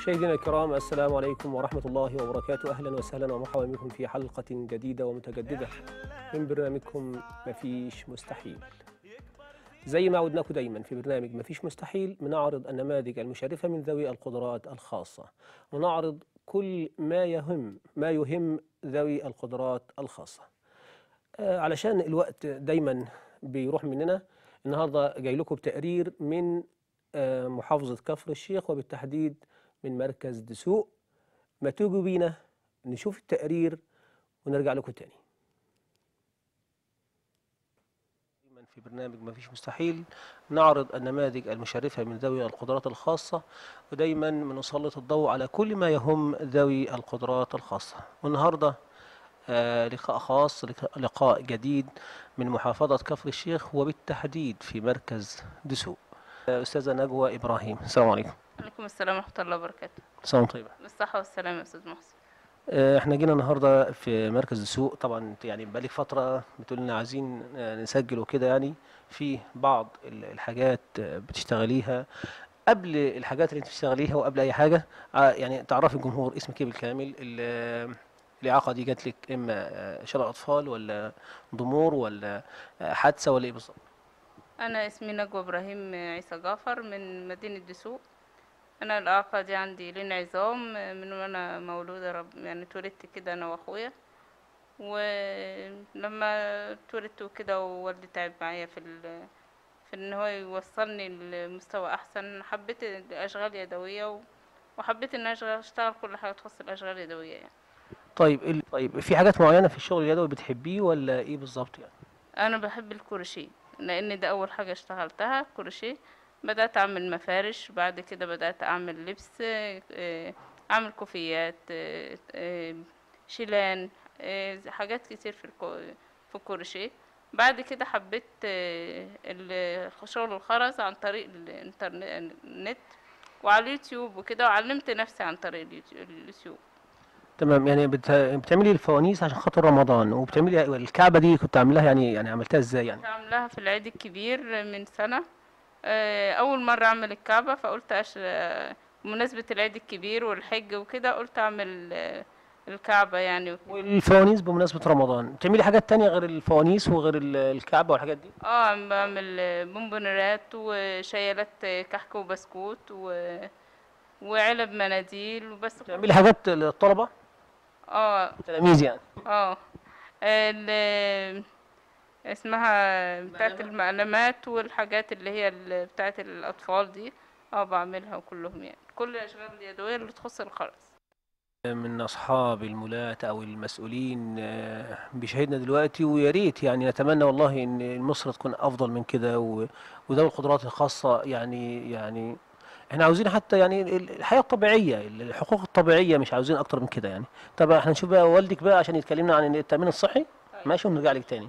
مشاهدينا الكرام السلام عليكم ورحمة الله وبركاته أهلا وسهلا ومرحبا بكم في حلقة جديدة ومتجددة من برنامجكم مفيش مستحيل زي ما عودناكم دايما في برنامج مفيش مستحيل بنعرض النماذج المشرفة من ذوي القدرات الخاصة ونعرض كل ما يهم ما يهم ذوي القدرات الخاصة آه، علشان الوقت دايما بيروح مننا النهارده جاي لكم بتقرير من آه، محافظة كفر الشيخ وبالتحديد من مركز دسوق ما تيجوا بينا نشوف التقرير ونرجع لكم تاني دايما في برنامج ما فيش مستحيل نعرض النماذج المشرفة من ذوي القدرات الخاصة ودايما بنسلط الضوء على كل ما يهم ذوي القدرات الخاصة والنهارده آه، لقاء خاص لق- لقاء جديد من محافظة كفر الشيخ وبالتحديد في مركز دسوق آه، أستاذة نجوى إبراهيم السلام عليكم عليكم السلام ورحمة الله وبركاته سلام طيبة بالصحة والسلامة يا أستاذ محسن آه، احنا جينا النهارده في مركز السوق طبعا انت يعني بقالك فتره بتقول لنا عايزين آه، نسجل وكده يعني في بعض ال- الحاجات آه، بتشتغليها قبل الحاجات اللي انت بتشتغليها وقبل اي حاجه آه، يعني تعرفي الجمهور اسمك ايه بالكامل ال- الاعاقه دي جات لك اما آه، شلل اطفال ولا ضمور ولا آه، حادثه ولا ايه بالظبط أنا اسمي نجوى إبراهيم عيسى جعفر من مدينة دسوق أنا الإعاقة دي عندي لين عظام من وأنا مولودة رب يعني اتولدت كده أنا وأخويا ولما اتولدت وكده ووالدي تعب معايا في ال في إن هو يوصلني لمستوى أحسن حبيت الأشغال يدوية و- وحبيت إن أنا أشغل- أشتغل كل حاجة تخص الأشغال اليدوية يعني طيب ال- طيب في حاجات معينه في الشغل اليدوي بتحبيه ولا ايه بالظبط يعني انا بحب الكروشيه لان ده اول حاجه اشتغلتها كروشيه بدات اعمل مفارش بعد كده بدات اعمل لبس آه، اعمل كوفيات آه، آه، شيلان آه، حاجات كتير في الكو في الكروشيه بعد كده حبيت آه، ال- شغل الخرز عن طريق الانترنت النت وعلى اليوتيوب وكده وعلمت نفسي عن طريق اليوتيوب- اليوتيوب تمام يعني بت... بتعملي الفوانيس عشان خاطر رمضان وبتعملي الكعبه دي كنت عاملاها يعني يعني عملتها ازاي يعني كنت عاملاها في العيد الكبير من سنة آه، أول مرة أعمل الكعبة فقلت أش... آه، بمناسبة العيد الكبير والحج وكده قلت أعمل آه، الكعبة يعني وكده. والفوانيس بمناسبه رمضان بتعملي حاجات تانية غير الفوانيس وغير ال- الكعبه والحاجات دي اه عم بعمل آه، بونبونيرات وشيالات آه، كحك وبسكوت و... وعلب مناديل وبس بتعملي حاجات للطلبه اه التلاميذ يعني اه ال- اسمها بتاعت المقلمات والحاجات اللي هي ال- بتاعت الأطفال دي اه بعملها كلهم يعني كل الأشغال اليدوية اللي تخص الخرز من اصحاب المولات او المسؤولين آه، بيشاهدنا دلوقتي ويا ريت يعني نتمنى والله ان مصر تكون افضل من كده و- وذوي القدرات الخاصه يعني يعني احنا عاوزين حتى يعني ال- الحياه الطبيعيه الحقوق الطبيعيه مش عاوزين اكتر من كده يعني طب احنا نشوف بقى والدك بقى عشان يتكلمنا عن التامين الصحي ماشي ونرجع لك تاني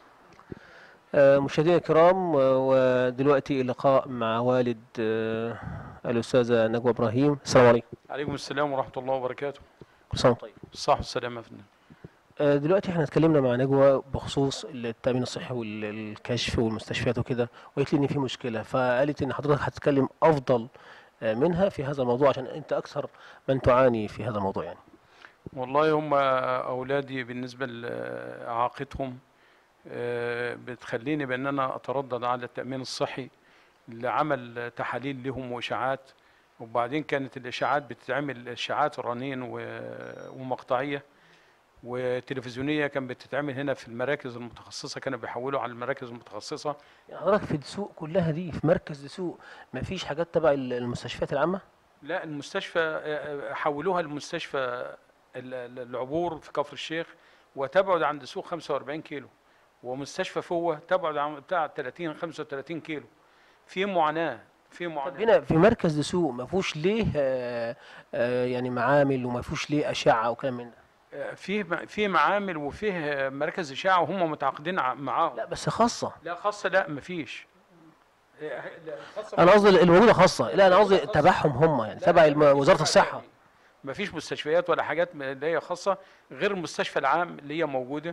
آه، مشاهدينا الكرام آه، ودلوقتي اللقاء مع والد آه، الأستاذة نجوى إبراهيم السلام عليكم عليكم السلام ورحمة الله وبركاته كل سنة وأنت طيب الصحة والسلامة يا فندم آه، دلوقتي احنا اتكلمنا مع نجوى بخصوص التأمين الصحي والكشف والمستشفيات وكده وقالت لي إن في مشكلة فقالت إن حضرتك هتتكلم أفضل آه، منها في هذا الموضوع عشان أنت أكثر من تعاني في هذا الموضوع يعني والله هم أولادي بالنسبة لإعاقتهم آه، بتخليني بأن أنا أتردد على التأمين الصحي لعمل تحاليل لهم وإشاعات وبعدين كانت الإشاعات بتتعمل إشاعات رنين و- ومقطعية وتلفزيونية كانت بتتعمل هنا في المراكز المتخصصة كانوا بيحولوا على المراكز المتخصصة يعني حضرتك في السوق كلها دي في مركز السوق مفيش حاجات تبع ال- المستشفيات العامة لا المستشفى آه، آه، حولوها لمستشفى ال- ال- العبور في كفر الشيخ وتبعد عن دسوق 45 كيلو ومستشفى فوة تبعد عن بتاع 30 35 كيلو في معاناة في طب معاناة هنا في مركز السوق ما فيهوش ليه آه، آه، يعني معامل وما فيهوش ليه أشعة وكلام من ده آه، فيه م- في معامل وفيه آه، مراكز إشاعة وهم متعاقدين ع- معاهم لا بس خاصة لا خاصة لا مفيش آه، لا، خاصة انا قصدي الموجوده خاصه لا انا قصدي تبعهم هم يعني لا، تبع لا، الم- مفيش وزاره تبع الصحه ما فيش مستشفيات ولا حاجات م- اللي هي خاصة غير المستشفى العام اللي هي موجودة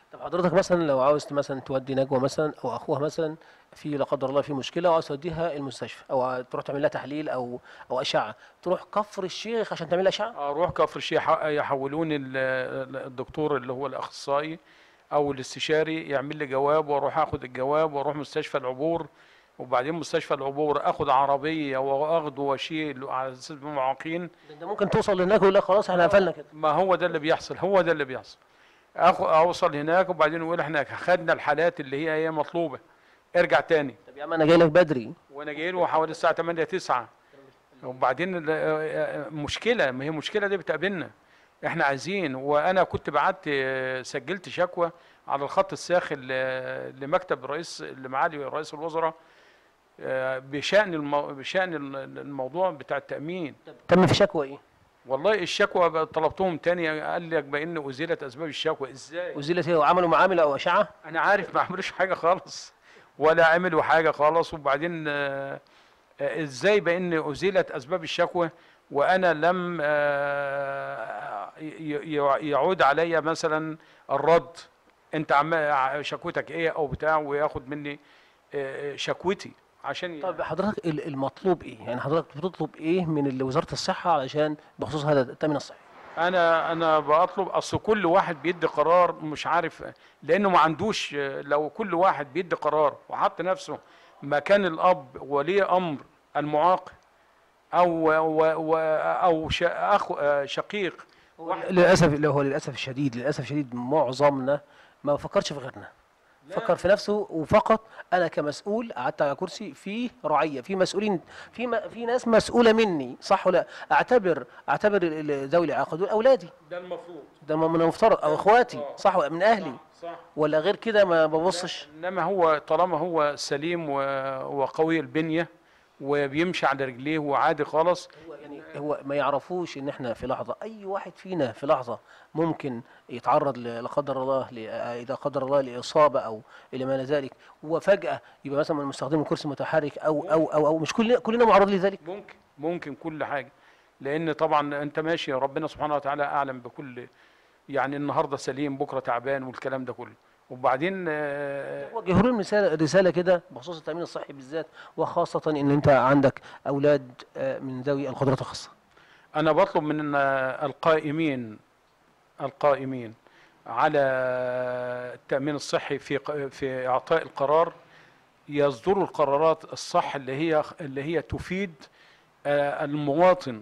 طب حضرتك مثلا لو عاوز مثلا تودي نجوى مثلا او اخوها مثلا في لا قدر الله في مشكله وعاوز توديها المستشفى او تروح تعمل لها تحليل او او اشعه تروح كفر الشيخ عشان تعمل لها اشعه اروح كفر الشيخ يحولوني ال- الدكتور اللي هو الاخصائي او الاستشاري يعمل لي جواب واروح اخد الجواب واروح مستشفى العبور وبعدين مستشفى العبور اخد عربيه واخده واشيل على اساس معاقين ده انت ممكن توصل هناك ويقول لك خلاص احنا قفلنا كده ما هو ده اللي بيحصل هو ده اللي بيحصل أخ- اوصل هناك وبعدين يقول احنا خدنا الحالات اللي هي هي مطلوبه ارجع تاني طب يا عم انا جاي لك بدري وانا جاي له حوالي الساعه 8 9 وبعدين ال- آه، آه، مشكله ما هي المشكله دي بتقابلنا احنا عايزين وانا كنت بعت آه، سجلت شكوى على الخط الساخن ل- لمكتب رئيس لمعالي رئيس الوزراء آه، بشان المو... بشان ال- الموضوع بتاع التامين تم في شكوى ايه والله الشكوى بقى طلبتهم تاني قال لك بان ازيلت اسباب الشكوى ازاي وزيلت ايه وعملوا معامله او اشعه انا عارف ما عملوش حاجه خالص ولا عملوا حاجه خالص وبعدين آه، آه، ازاي بان ازيلت اسباب الشكوى وانا لم آه، ي- ي- يعود علي مثلا الرد انت عم شكوتك ايه او بتاع وياخد مني آه، شكوتي عشان ي- طب حضرتك ال- المطلوب ايه يعني حضرتك بتطلب ايه من ال- وزاره الصحه علشان بخصوص هذا التامين الصحي انا انا بطلب اصل كل واحد بيدي قرار مش عارف لانه ما عندوش لو كل واحد بيدي قرار وحط نفسه مكان الاب ولي امر المعاق او و و او ش- اخو آه، شقيق واحد- للاسف اللي هو للاسف الشديد للاسف الشديد معظمنا ما فكرش في غيرنا فكر في نفسه وفقط انا كمسؤول قعدت على كرسي في رعيه في مسؤولين في م- في ناس مسؤوله مني صح ولا اعتبر اعتبر ال- ال- ذوي الاعاقه دول اولادي ده المفروض ده من المفترض او اخواتي صح ولا من اهلي صح ولا غير كده ما ببصش انما هو طالما هو سليم و- وقوي البنيه وبيمشي على رجليه وعادي خالص هو يعني هو ما يعرفوش ان احنا في لحظه اي واحد فينا في لحظه ممكن يتعرض ل- لا قدر الله ل- اذا قدر الله لاصابه او الى ما الى ذلك وفجاه يبقى مثلا مستخدم كرسي متحرك او او او, أو مش كلنا كلنا معرض لذلك ممكن ممكن كل حاجه لان طبعا انت ماشي ربنا سبحانه وتعالى اعلم بكل يعني النهارده سليم بكره تعبان والكلام ده كله وبعدين آه، وجهوا لهم رساله رساله كده بخصوص التامين الصحي بالذات وخاصه ان انت عندك اولاد آه، من ذوي القدرات الخاصه انا بطلب من آه، القائمين القائمين على التامين الصحي في ق- في اعطاء القرار يصدروا القرارات الصح اللي هي اللي هي تفيد آه، المواطن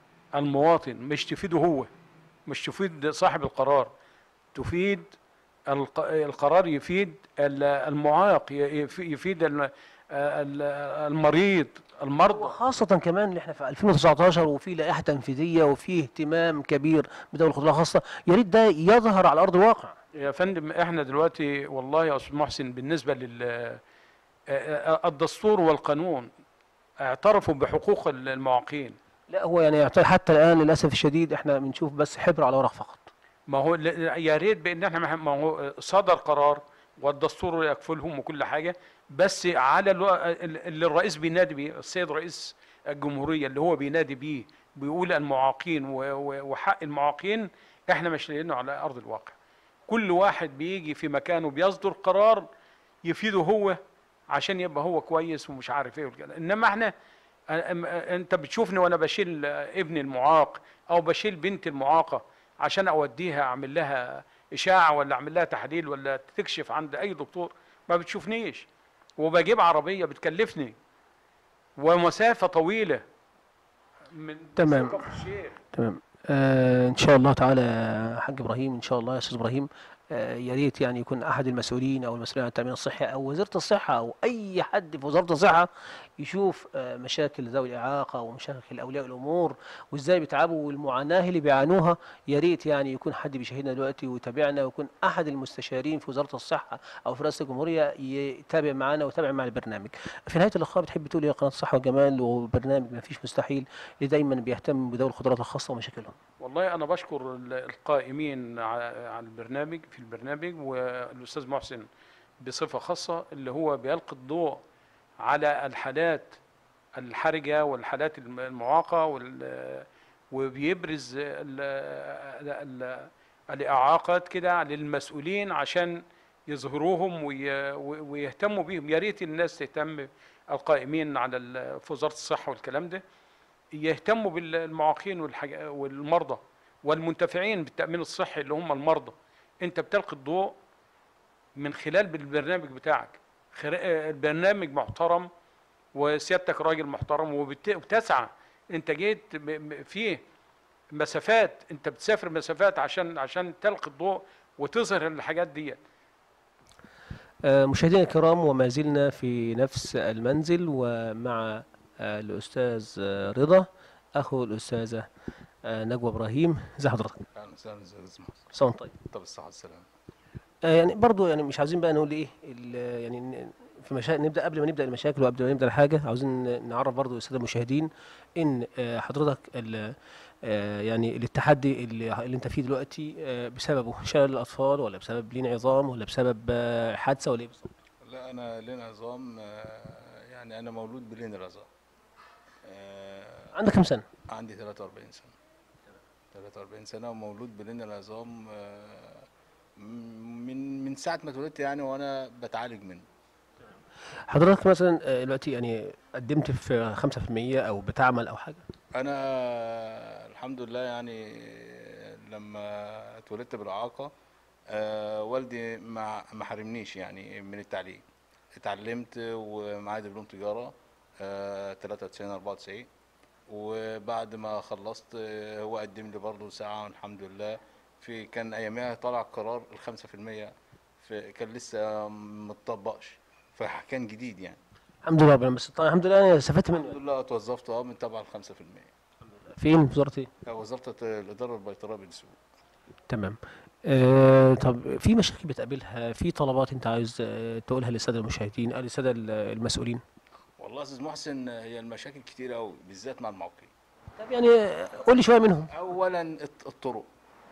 المواطن مش تفيده هو مش تفيد صاحب القرار تفيد الق- القرار يفيد ال- المعاق ي- يف- يفيد الم- ال- المريض المرضى وخاصة كمان اللي احنا في 2019 وفي لائحة تنفيذية وفي اهتمام كبير بدولة القدرات الخاصة يا ريت ده يظهر على أرض الواقع يا فندم احنا دلوقتي والله يا استاذ محسن بالنسبه لل آه، آه، الدستور والقانون اعترفوا بحقوق المعاقين لا هو يعني يعتبر حتى الآن للأسف الشديد احنا بنشوف بس حبر على ورق فقط ما هو ل- يا ريت بان احنا ما هو صدر قرار والدستور يكفلهم وكل حاجه بس على الو- اللي الرئيس بينادي بيه السيد رئيس الجمهوريه اللي هو بينادي بيه بيقول المعاقين و- و- وحق المعاقين احنا مش لاقيينه على ارض الواقع كل واحد بيجي في مكانه بيصدر قرار يفيده هو عشان يبقى هو كويس ومش عارف ايه والكلام. انما احنا أ- أم- انت بتشوفني وانا بشيل ابني المعاق او بشيل بنتي المعاقه عشان اوديها اعمل لها اشاعه ولا اعمل لها تحليل ولا تكشف عند اي دكتور ما بتشوفنيش وبجيب عربيه بتكلفني ومسافه طويله من تمام. كفر الشيخ تمام آه ان شاء الله تعالى يا حاج ابراهيم ان شاء الله يا استاذ ابراهيم آه يا ريت يعني يكون احد المسؤولين او المسؤولين عن التامين الصحي او وزاره الصحه او اي حد في وزاره الصحه يشوف آه مشاكل ذوي الاعاقه ومشاكل اولياء الامور وازاي بيتعبوا والمعاناه اللي بيعانوها يا ريت يعني يكون حد بيشاهدنا دلوقتي ويتابعنا ويكون احد المستشارين في وزاره الصحه او في رئاسه الجمهوريه يتابع معنا ويتابع مع البرنامج. في نهايه اللقاء بتحب تقول يا قناه الصحه والجمال وبرنامج ما فيش مستحيل اللي دايما بيهتم بذوي القدرات الخاصه ومشاكلهم. والله انا بشكر ال- القائمين ع- على البرنامج في البرنامج والاستاذ محسن بصفه خاصه اللي هو بيلقي الضوء على الحالات الحرجه والحالات الم- المعاقه وال- وبيبرز ال- ال- الاعاقات كده للمسؤولين عشان يظهروهم وي- ويهتموا بيهم يا ريت الناس تهتم القائمين على ال- في وزاره الصحه والكلام ده يهتموا بالمعاقين والحاج- والمرضى والمنتفعين بالتامين الصحي اللي هم المرضى انت بتلقي الضوء من خلال البرنامج بتاعك خر- آه، البرنامج محترم وسيادتك راجل محترم وبت- وبتسعى انت جيت م- م- فيه مسافات انت بتسافر مسافات عشان عشان تلقي الضوء وتظهر الحاجات دي آه، مشاهدينا الكرام وما زلنا في نفس المنزل ومع آه، الأستاذ آه، رضا أخو الأستاذة آه، نجوى إبراهيم ازي حضرتك؟ اهلا وسهلا ازيك يا استاذ محمد صوم طيب طب الصحه والسلامه آه، يعني برضو يعني مش عاوزين بقى نقول ايه ال- يعني ن- في مشا... نبدا قبل ما نبدا المشاكل وقبل ما نبدا الحاجه عاوزين نعرف برضو الساده المشاهدين ان آه، حضرتك ال- آه، يعني التحدي اللي, اللي انت فيه دلوقتي آه، بسببه شلل الاطفال ولا بسبب لين عظام ولا بسبب آه، حادثه ولا ايه بالظبط؟ لا انا لين عظام آه، يعني انا مولود بلين العظام آه، عندك كم سنه؟ عندي 43 سنه 43 سنه ومولود بلين العظام آه، من من ساعه ما اتولدت يعني وانا بتعالج منه حضرتك مثلا آه، دلوقتي يعني قدمت في 5% او بتعمل او حاجه؟ انا الحمد لله يعني لما اتولدت بالاعاقه آه، والدي ما ما حرمنيش يعني من التعليم اتعلمت ومعايا دبلوم تجاره آه، 93 94 وبعد ما خلصت آه، هو قدم لي برضه ساعه الحمد لله في كان ايامها طلع قرار ال 5% في كان لسه متطبقش فكان جديد يعني الحمد لله ربنا بس طبعا الحمد لله انا استفدت منه الحمد لله اتوظفت اه من تبع ال 5% فين في وزاره ايه؟ وزاره الاداره البيطريه بالسوق تمام آه طب في مشاكل بتقابلها في طلبات انت عايز آه تقولها للساده المشاهدين آه للساده ال- المسؤولين والله يا استاذ محسن هي المشاكل كتير قوي بالذات مع المعاقين طب يعني آه، قول لي شويه منهم اولا الط- الطرق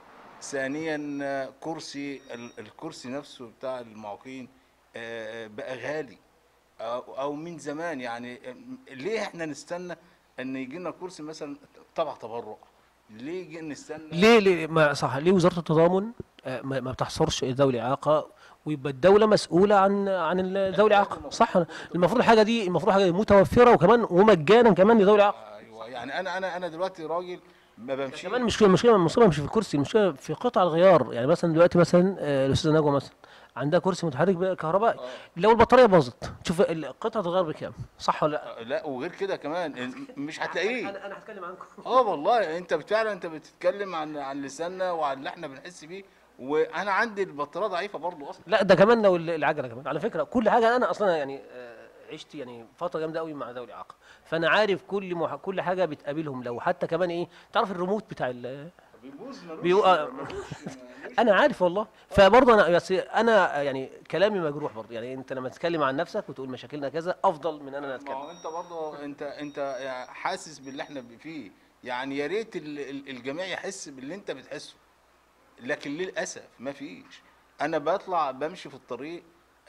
ثانيا آه، كرسي ال- الكرسي نفسه بتاع المعاقين آه، بقى غالي او أو من زمان يعني آه، ليه احنا نستنى ان يجي لنا كرسي مثلا تبع تبرع ليه يجي نستنى ليه ليه ما صح ليه وزاره التضامن آه ما, ما بتحصرش ذوي الاعاقه ويبقى الدوله مسؤوله عن عن ال- ذوي الاعاقه صح المفروض الحاجه دي المفروض حاجه دي متوفره وكمان ومجانا كمان لذوي الاعاقه ايوه يعني انا انا انا دلوقتي راجل ما بمشيش كمان مشكله المشكله المشكله مش في الكرسي المشكله في قطع الغيار يعني مثلا دلوقتي مثلا آه، الاستاذه نجوى مثلا عندها كرسي متحرك بقى كهربائي لو البطاريه باظت شوف ال- قطعه الغيار بكام صح ولا لا لا وغير كده كمان ال- مش هتلاقيه انا انا هتكلم عنكم اه والله انت فعلا انت بتتكلم عن عن لساننا وعن اللي احنا بنحس بيه وانا عندي البطاريه ضعيفه برضو اصلا لا ده كمان لو ال- العجله كمان على فكره كل حاجه انا اصلا يعني آه، عشت يعني فتره جامده قوي مع ذوي الاعاقه فانا عارف كل مح... كل حاجه بتقابلهم لو حتى كمان ايه تعرف الريموت بتاع ال... بيبوظ بيو- آه، انا عارف والله فبرضه انا بس انا يعني كلامي مجروح برضه يعني انت لما تتكلم عن نفسك وتقول مشاكلنا كذا افضل من ان انا ما اتكلم هو انت برضه انت انت حاسس باللي احنا فيه يعني يا ريت ال- ال- الجميع يحس باللي انت بتحسه لكن للاسف ما فيش انا بطلع بمشي في الطريق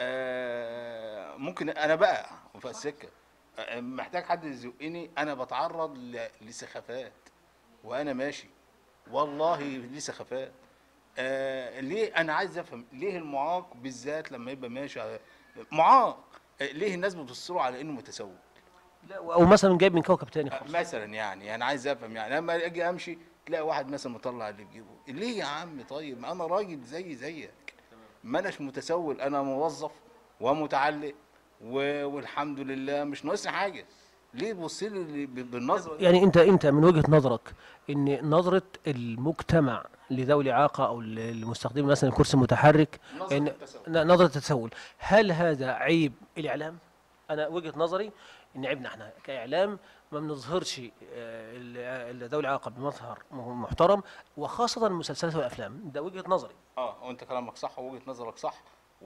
آه، ممكن انا بقع في السكه آه، محتاج حد يزقني انا بتعرض ل- لسخافات وانا ماشي والله لسخافات آه ليه انا عايز افهم ليه المعاق بالذات لما يبقى ماشي على- معاق آه، ليه الناس بتبص له على انه متسول لا او مثلا جايب من كوكب تاني خالص مثلا يعني انا عايز افهم يعني لما اجي امشي تلاقي واحد مثلا مطلع اللي في جيبه ليه يا عم طيب ما انا راجل زي زيك ما اناش متسول انا موظف ومتعلق و... والحمد لله مش ناقصني حاجه ليه تبص لي ب- بالنظره دي يعني انت انت من وجهه نظرك ان نظره المجتمع لذوي الاعاقه او المستخدمين مثلا الكرسي المتحرك نظرة ان التسول. ن- نظره التسول هل هذا عيب الاعلام انا وجهه نظري ان عيبنا احنا كاعلام ما بنظهرش آه، ال- ال- ذوي الاعاقه بمظهر م- محترم وخاصه المسلسلات والافلام ده وجهه نظري اه وانت كلامك صح ووجهه نظرك صح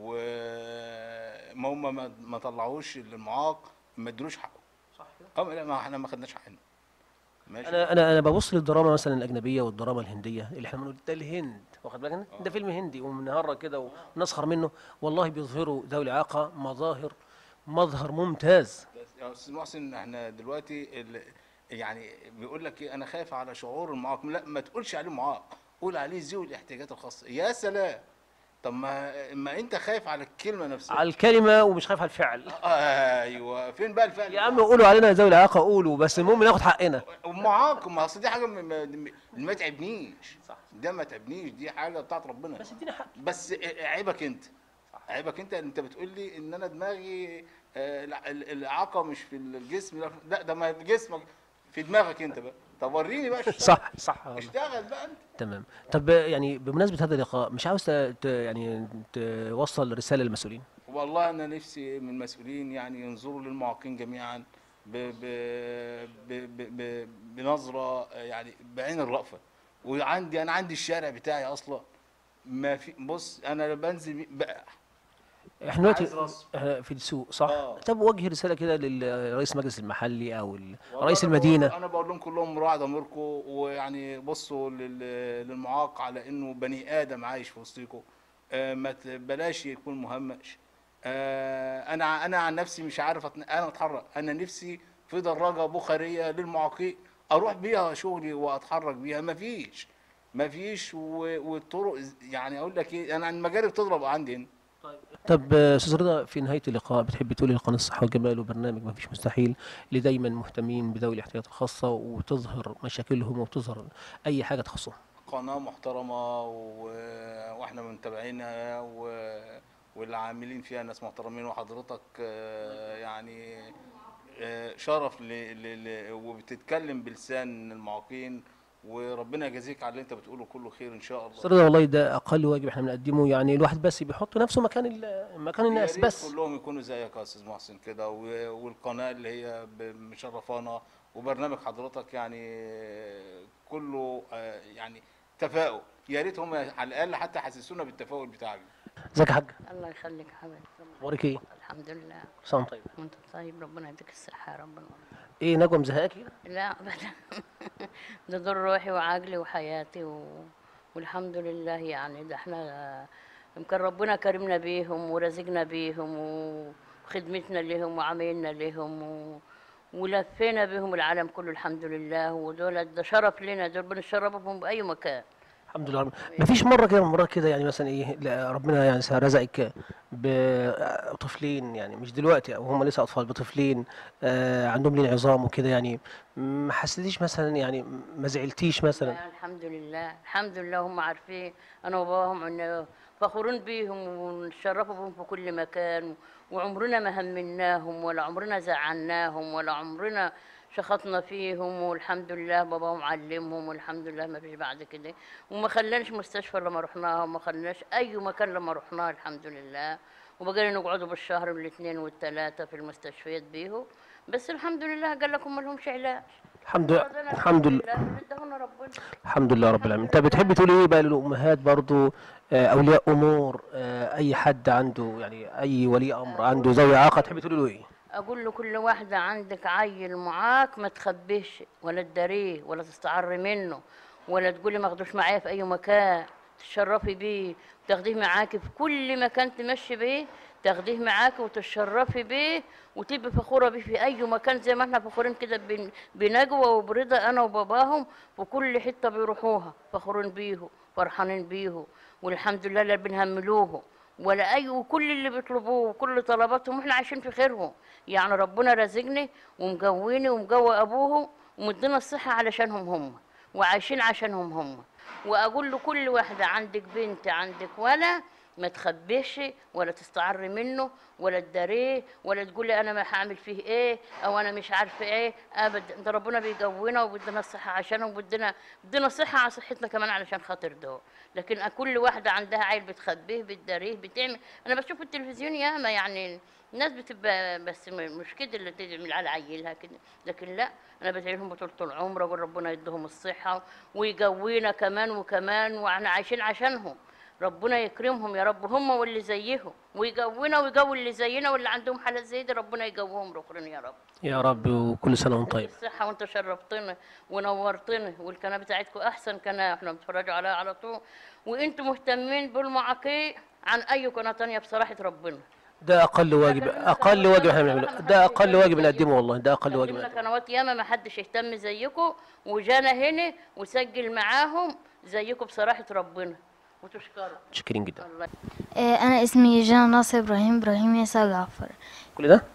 وما هم ما, ما طلعوش المعاق ما ادلوش حقه صح كده اه لا ما احنا ما خدناش حقنا ماشي انا انا انا ببص للدراما مثلا الاجنبيه والدراما الهنديه اللي احنا بنقول ده الهند واخد بالك انت؟ ده فيلم هندي ومنهرج كده ونسخر منه والله بيظهروا ذوي الاعاقه مظاهر مظهر ممتاز يا استاذ محسن احنا دلوقتي ال... يعني بيقول لك ايه انا خايف على شعور المعاق لا ما تقولش عليه معاق قول عليه ذوي الاحتياجات الخاصه يا سلام طب ما ما انت خايف على الكلمه نفسها على الكلمه ومش خايف على الفعل ايوه فين بقى الفعل يا عم قولوا علينا ذوي الاعاقه قولوا بس المهم ناخد حقنا ومعاكم ما اصل دي حاجه ما, ما, ما تعبنيش صح. ده ما تعبنيش دي حاجه بتاعت ربنا بس ادينا حق بس عيبك انت عيبك انت انت بتقول لي ان انا دماغي آه، الع- ال- الاعاقه مش في الجسم لا- لا ده ما جسمك في دماغك انت بقى طب وريني بقى اشتغل. صح صح والله. اشتغل بقى انت تمام طب يعني بمناسبه هذا اللقاء مش عاوز ت- ت- يعني توصل رساله للمسؤولين والله انا نفسي من المسؤولين يعني ينظروا للمعاقين جميعا ب ب ب ب ب بنظره يعني بعين الرأفه وعندي انا عندي الشارع بتاعي اصلا ما في بص انا بنزل بي- بقى احنا دلوقتي عايز رصف. احنا في السوق صح آه. طب وجه رساله كده للرئيس المجلس المحلي او ال- والله رئيس أنا بقول- المدينه انا بقول لهم كلهم مراعي ضميركم ويعني بصوا لل- للمعاق على انه بني ادم عايش في وسطكم آه، ما ت- بلاش يكون مهمش آه، انا انا عن نفسي مش عارف أتن- انا اتحرك انا نفسي في دراجه بخاريه للمعاقين اروح بيها شغلي واتحرك بيها مفيش مفيش و- والطرق يعني اقول لك ايه انا المجاري بتضرب عندي هنا طب آه، استاذ رضا في نهايه اللقاء بتحب تقولي لقناه الصحه والجمال وبرنامج ما فيش مستحيل اللي دايما مهتمين بذوي الاحتياجات الخاصه وتظهر مشاكلهم وتظهر اي حاجه تخصهم قناة محترمة و... واحنا متابعينها و... والعاملين فيها ناس محترمين وحضرتك آه، يعني آه، شرف ل... ل... ل... وبتتكلم بلسان المعاقين وربنا يجازيك على اللي انت بتقوله كله خير ان شاء الله استاذ رضا والله ده اقل واجب احنا بنقدمه يعني الواحد بس بيحط نفسه مكان ال- مكان يا الناس ريت بس كلهم يكونوا زيك يا استاذ محسن كده و- والقناه اللي هي ب- مشرفانا وبرنامج حضرتك يعني كله آه، يعني تفاؤل يا ريت هم على الاقل حتى حسسونا بالتفاؤل بتاعك ازيك يا حاج الله يخليك يا حبيبي ربنا- اخبارك ايه الحمد لله سلام طيب وانت طيب ربنا يديك الصحة يا رب ايه نجوى مزهقاكي لا ابدا ده دول روحي وعقلي وحياتي و... والحمد لله يعني ده احنا يمكن ربنا كرمنا بيهم ورزقنا بيهم وخدمتنا لهم وعملنا لهم و... ولفينا بهم العالم كله الحمد لله ودول ده شرف لنا دول بنشرفهم بأي مكان الحمد لله رب ما فيش مره كده من مرات كده يعني مثلا ايه لا ربنا يعني رزقك بطفلين يعني مش دلوقتي او هم لسه اطفال بطفلين آه عندهم لين عظام وكده يعني ما حسيتيش مثلا يعني ما زعلتيش مثلا لا، الحمد لله الحمد لله هم عارفين انا وباباهم ان فخورين بيهم ونشرفوا بهم في كل مكان وعمرنا ما همناهم ولا عمرنا زعلناهم ولا عمرنا شخطنا فيهم والحمد لله باباهم علمهم والحمد لله ما فيش بعد كده وما خلاناش مستشفى لما رحناها وما خلاناش اي مكان لما رحناه الحمد لله وبقينا نقعدوا بالشهر والاثنين والثلاثه في المستشفيات بيهم بس الحمد لله قال لكم ما لهمش علاج الحمد لله رضينا الحمد لله باللي اداهولنا ربنا الحمد لله رب العالمين انت بتحبي تقولي ايه بقى للامهات برضو آه اولياء امور آه اي حد عنده يعني اي ولي امر عنده ذوي اعاقه تحبي تقولي له ايه اقول لكل واحده عندك عيل معاك ما تخبيش ولا تداريه ولا تستعري منه ولا تقولي ما اخدوش معايا في اي مكان تشرفي بيه تاخديه معاكي في كل مكان تمشي بيه تاخديه معاكي وتشرفي بيه وتبقي فخوره بيه في اي مكان زي ما احنا فخورين كده بن- بنجوى وبرضا انا وباباهم في كل حته بيروحوها فخورين بيهم فرحانين بيهم والحمد لله لا بنهملوهم ولا اي وكل اللي بيطلبوه وكل طلباتهم احنا عايشين في خيرهم يعني ربنا رازقني ومقويني ومقوي ابوهم ومدينا الصحه علشانهم هم وعايشين عشانهم هم واقول لكل واحده عندك بنت عندك ولا ما تخبيش ولا تستعري منه ولا تداريه ولا تقولي انا ما هعمل فيه ايه او انا مش عارفه ايه ابدا ده ربنا بيقوينا وبيدينا الصحه عشانهم وبيدينا بيدينا صحه على صحتنا كمان علشان خاطر دول لكن كل واحده عندها عيل بتخبيه بتداريه بتعمل انا بشوف التلفزيون ياما يعني الناس بتبقى بس م- مش كده اللي تعمل على عيلها كده لكن لا انا بدعي لهم بطولة العمر اقول ربنا يديهم الصحه ويقوينا كمان وكمان واحنا عايشين عشانهم ربنا يكرمهم يا رب هم واللي زيهم ويقوينا ويقوي اللي زينا واللي عندهم حالات زي دي ربنا يقويهم ركن يا رب يا رب وكل سنه وانت طيب الصحة وانت شرفتنا ونورتنا والقناة بتاعتكم أحسن قناة احنا بنتفرجوا عليها على طول وانتم مهتمين بالمعاقين عن أي قناة تانية بصراحة ربنا ده اقل واجب اقل واجب احنا بنعمله ده اقل واجب نقدمه والله ده اقل واجب قدمنا نقدمه. قنوات ياما ما حدش اهتم زيكم وجانا هنا وسجل معاهم زيكم بصراحة ربنا وتشكروا متشكرين جدا الله آه، أنا اسمي جانا ناصر إبراهيم إبراهيم ياسر جعفر كل ده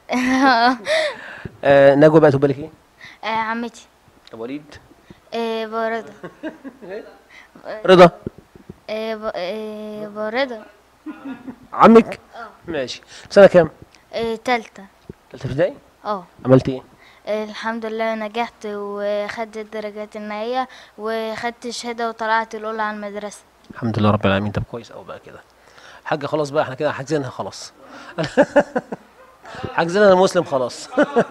آه نجوى بقى تبقى لك ايه آه، عمتي طب وليد آه، باردة رضا آه، ب- آه، باردة عمك ماشي سنه كام آه، تالتة ثالثه ابتدائي اه عملت ايه آه، الحمد لله نجحت وخدت الدرجات النهائية وخدت الشهادة وطلعت الأولى على المدرسة الحمد لله رب العالمين طب كويس قوي بقى كده حاجه خلاص بقى احنا كده حاجزينها خلاص حاجزينها انا مسلم خلاص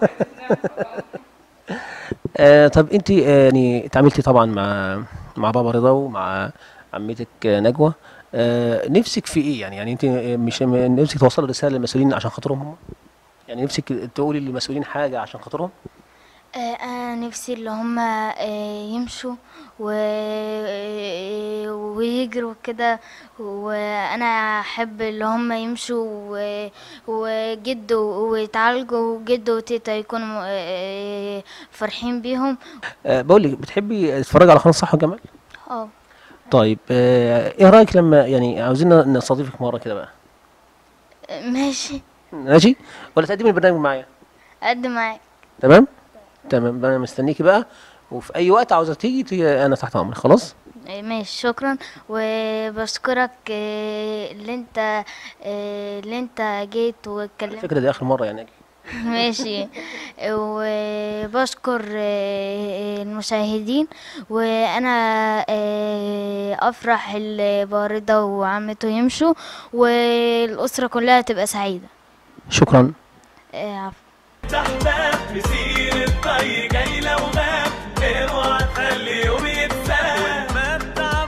آه طب انت آه يعني اتعاملتي طبعا مع مع بابا رضا ومع عمتك آه نجوى آه نفسك في ايه يعني يعني انت آه، مش م- نفسك توصلي رساله للمسؤولين عشان خاطرهم هم يعني نفسك تقولي للمسؤولين حاجه عشان خاطرهم آه، أنا نفسي اللي هما آه، يمشوا و... آه، ويجروا كده وأنا أحب اللي هما يمشوا و... وجد ويتعالجوا وجد وتيتا يكونوا آه، فرحين بيهم آه بقول لك بتحبي تتفرجي على قناه صح وجمال اه طيب آه ايه رايك لما يعني عاوزين نستضيفك مره كده بقى ماشي ماشي ولا تقدمي البرنامج معايا قد معاك تمام تمام انا مستنيكي بقى وفي اي وقت عاوزه تيجي, تيجي انا تحت امرك خلاص آه، ماشي شكرا وبشكرك آه، اللي انت آه، اللي انت جيت واتكلمت الفكره دي اخر مره يعني أجي. ماشي وبشكر آه، المشاهدين وانا آه، افرح الباردة وعمته يمشوا والاسرة كلها تبقى سعيدة شكرا آه، عفوا تحباب مسير الطي جاي لو غاب اوعى تخلي يوم يتساب وتمتع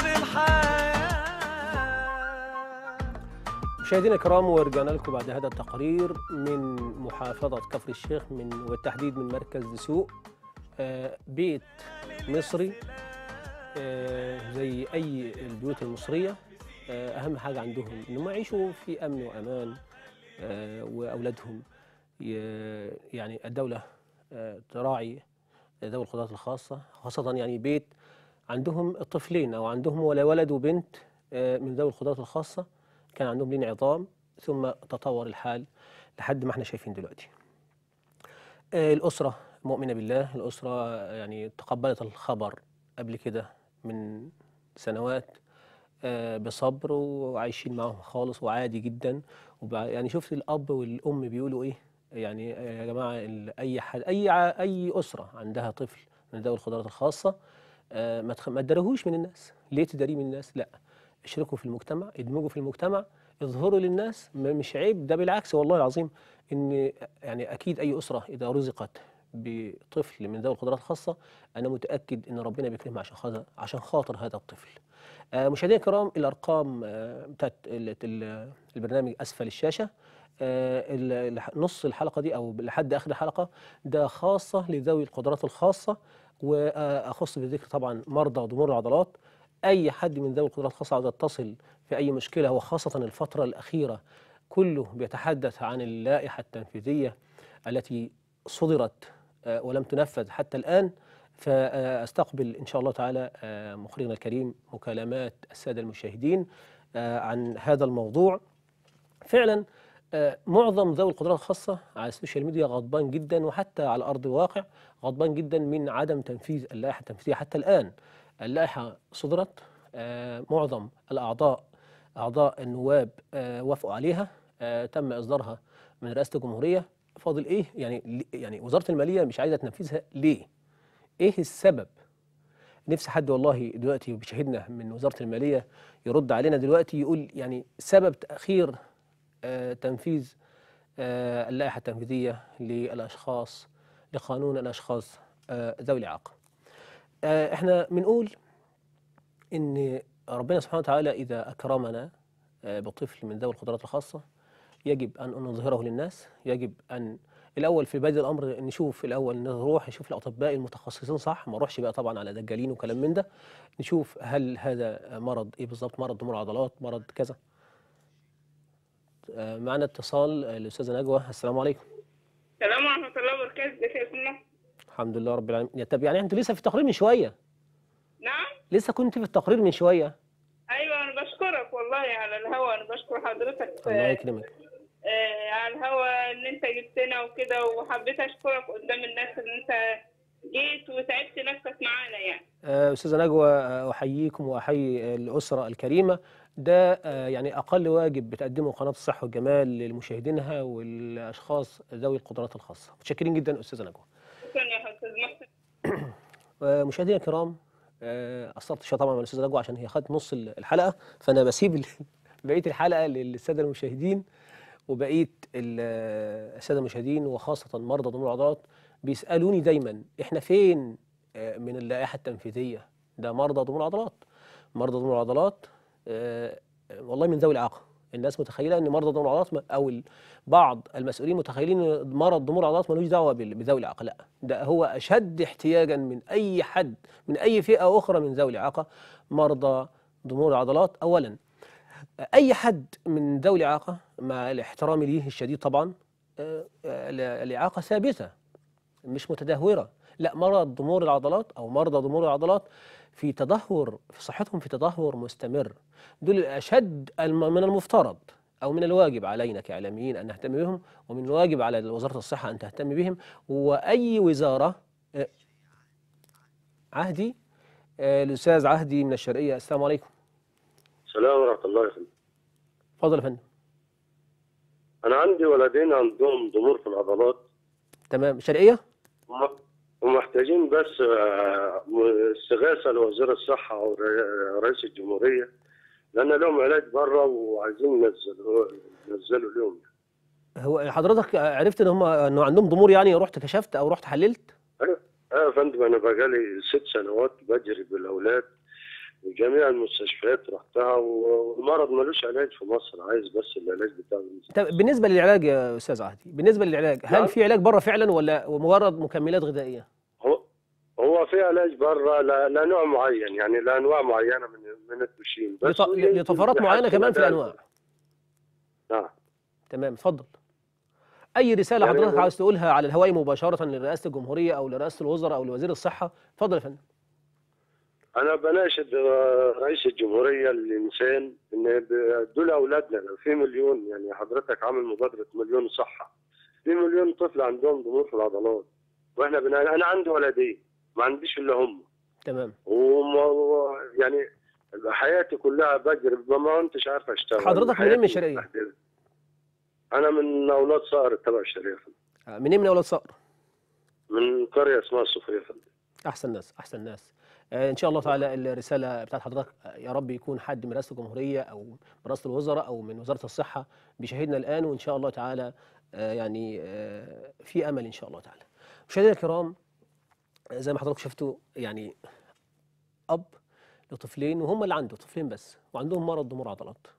بالحياة مشاهدينا الكرام ورجعنا لكم بعد هذا التقرير من محافظه كفر الشيخ من والتحديد من مركز دسوق آه بيت مصري آه زي اي البيوت المصريه آه اهم حاجه عندهم انهم يعيشوا في امن وامان آه واولادهم ي- يعني الدوله آه تراعي ذوي القدرات الخاصه خاصه يعني بيت عندهم الطفلين او عندهم ولا ولد وبنت آه من ذوي القدرات الخاصه كان عندهم لين عظام ثم تطور الحال لحد ما احنا شايفين دلوقتي آه، الأسرة مؤمنة بالله الأسرة يعني تقبلت الخبر قبل كده من سنوات آه، بصبر وعايشين معاهم خالص وعادي جدا وبع- يعني شفت الأب والأم بيقولوا إيه يعني آه، يا جماعة ال- أي حد أي ع- أي أسرة عندها طفل من ذوي القدرات الخاصة آه، ما تخ- ما تدرهوش من الناس ليه تداريه من الناس لا اشركوا في المجتمع ادمجوا في المجتمع اظهروا للناس م- مش عيب ده بالعكس والله العظيم ان يعني اكيد اي اسره اذا رزقت بطفل من ذوي القدرات الخاصه انا متاكد ان ربنا بيكرمها عشان خاطر عشان خاطر هذا الطفل. آه، مشاهدينا الكرام الارقام آه، بتاعت ال- ال- البرنامج اسفل الشاشه آه، ال- الح- نص الحلقه دي او لحد اخر الحلقه ده خاصه لذوي القدرات الخاصه واخص بالذكر طبعا مرضى ضمور العضلات اي حد من ذوي القدرات الخاصه عاوز يتصل في اي مشكله وخاصه الفتره الاخيره كله بيتحدث عن اللائحه التنفيذيه التي صدرت آه، ولم تنفذ حتى الان فاستقبل ان شاء الله تعالى آه، مخرجنا الكريم مكالمات الساده المشاهدين آه، عن هذا الموضوع فعلا آه، معظم ذوي القدرات الخاصة على السوشيال ميديا غضبان جدا وحتى على أرض الواقع غضبان جدا من عدم تنفيذ اللائحة التنفيذية حتى الآن اللائحة صدرت آه، معظم الأعضاء أعضاء النواب آه، وافقوا عليها آه، تم إصدارها من رئاسة الجمهورية فاضل إيه يعني يعني وزارة المالية مش عايزة تنفذها ليه؟ إيه السبب؟ نفسي حد والله دلوقتي بيشاهدنا من وزارة المالية يرد علينا دلوقتي يقول يعني سبب تأخير آه، تنفيذ آه، اللائحة التنفيذية للأشخاص لقانون الأشخاص آه، ذوي الإعاقة. آه، احنا بنقول إن ربنا سبحانه وتعالى إذا أكرمنا آه، بطفل من ذوي القدرات الخاصة يجب أن نظهره للناس، يجب أن الأول في بدء الأمر نشوف الأول نروح نشوف الأطباء المتخصصين صح، ما نروحش بقى طبعا على دجالين وكلام من ده، نشوف هل هذا مرض إيه بالظبط؟ مرض ضمور عضلات، مرض كذا. آه، معنا اتصال آه، الاستاذه نجوى السلام عليكم السلام ورحمة الله وبركاته ازيك يا سنة الحمد لله رب العالمين طب يعني انتوا لسه في التقرير من شويه نعم لسه كنت في التقرير من شويه ايوه انا بشكرك والله على الهوا انا بشكر حضرتك الله آه، يكرمك آه، على الهوا ان انت جبتنا وكده وحبيت اشكرك قدام الناس ان انت جيت وتعبت نفسك معانا يعني آه، استاذه نجوى آه، احييكم واحيي الاسره الكريمه ده آه، يعني اقل واجب بتقدمه قناه الصحه والجمال لمشاهدينها والاشخاص ذوي القدرات الخاصه متشكرين جدا استاذه نجوى شكرا يا استاذ محسن آه، مشاهدينا الكرام آه، قصرت شويه طبعا من الاستاذه نجوى عشان هي خدت نص الحلقه فانا بسيب ال- بقيه الحلقه للساده المشاهدين وبقيه ال- الساده المشاهدين وخاصه مرضى ضمور العضلات بيسالوني دايما احنا فين آه، من اللائحه التنفيذيه ده مرضى ضمور العضلات مرضى ضمور العضلات آه، والله من ذوي الاعاقه الناس متخيله ان مرضى ضمور العضلات م- او ال- بعض المسؤولين متخيلين ان مرض ضمور العضلات ملوش دعوه بال- بذوي الاعاقه لا ده هو اشد احتياجا من اي حد من اي فئه اخرى من ذوي الاعاقه مرضى ضمور العضلات اولا اي حد من ذوي الاعاقه مع الاحترام ليه الشديد طبعا آه، آه، ال- الاعاقه ثابته مش متدهوره لا مرض ضمور العضلات او مرضى ضمور العضلات في تدهور في صحتهم في تدهور مستمر دول الاشد الم- من المفترض او من الواجب علينا كاعلاميين ان نهتم بهم ومن الواجب على وزاره الصحه ان تهتم بهم واي وزاره آه، عهدي آه، الاستاذ عهدي من الشرقيه السلام عليكم السلام ورحمة الله يا فندم اتفضل يا فندم أنا عندي ولدين عندهم ضمور في العضلات تمام الشرقيه وم- ومحتاجين بس آه، استغاثة لوزير الصحة أو ر- رئيس الجمهورية لأن لهم علاج بره وعايزين ينزلوا ينزلوا لهم هو حضرتك عرفت ان هم انه عندهم ضمور يعني رحت كشفت او رحت حللت أيوة أيوة يا فندم أنا بقالي ست سنوات بجري بالأولاد وجميع المستشفيات رحتها والمرض ملوش علاج في مصر عايز بس العلاج بتاعه ينزل. طب بالنسبه للعلاج يا استاذ عهدي بالنسبه للعلاج هل نعم. في علاج بره فعلا ولا مجرد مكملات غذائيه هو هو في علاج بره ل- لنوع معين يعني لانواع معينه من من الدوشين لط- يمكن لطفرات معينه يحسن كمان في أداء الانواع نعم تمام اتفضل اي رساله يعني حضرتك هو- عاوز تقولها على الهواء مباشره لرئاسه الجمهوريه او لرئاسه الوزراء او لوزير الصحه اتفضل يا فندم انا بناشد آه، رئيس الجمهوريه الانسان ان ب- دول اولادنا لو في مليون يعني حضرتك عامل مبادره مليون صحه في مليون طفل عندهم ضمور في العضلات واحنا بنا... انا عندي ولدين ما عنديش الا هم تمام وما يعني حياتي كلها بجري ما ما كنتش عارف اشتغل حضرتك منين من حياتي الشرقية؟ متبهدلة. انا من اولاد صقر تبع الشرقيه يا فندم. آه، منين من اولاد صقر من قريه اسمها الصوفيه يا فندم احسن ناس احسن ناس آه، ان شاء الله تعالى الرساله بتاعت حضرتك آه، يا رب يكون حد من رئاسه الجمهوريه او من رئاسه الوزراء او من وزاره الصحه بيشاهدنا الان وان شاء الله تعالى آه، يعني آه، في امل ان شاء الله تعالى مشاهدينا الكرام آه، زي ما حضراتكم شفتوا يعني اب لطفلين وهم اللي عنده طفلين بس وعندهم مرض ضمور عضلات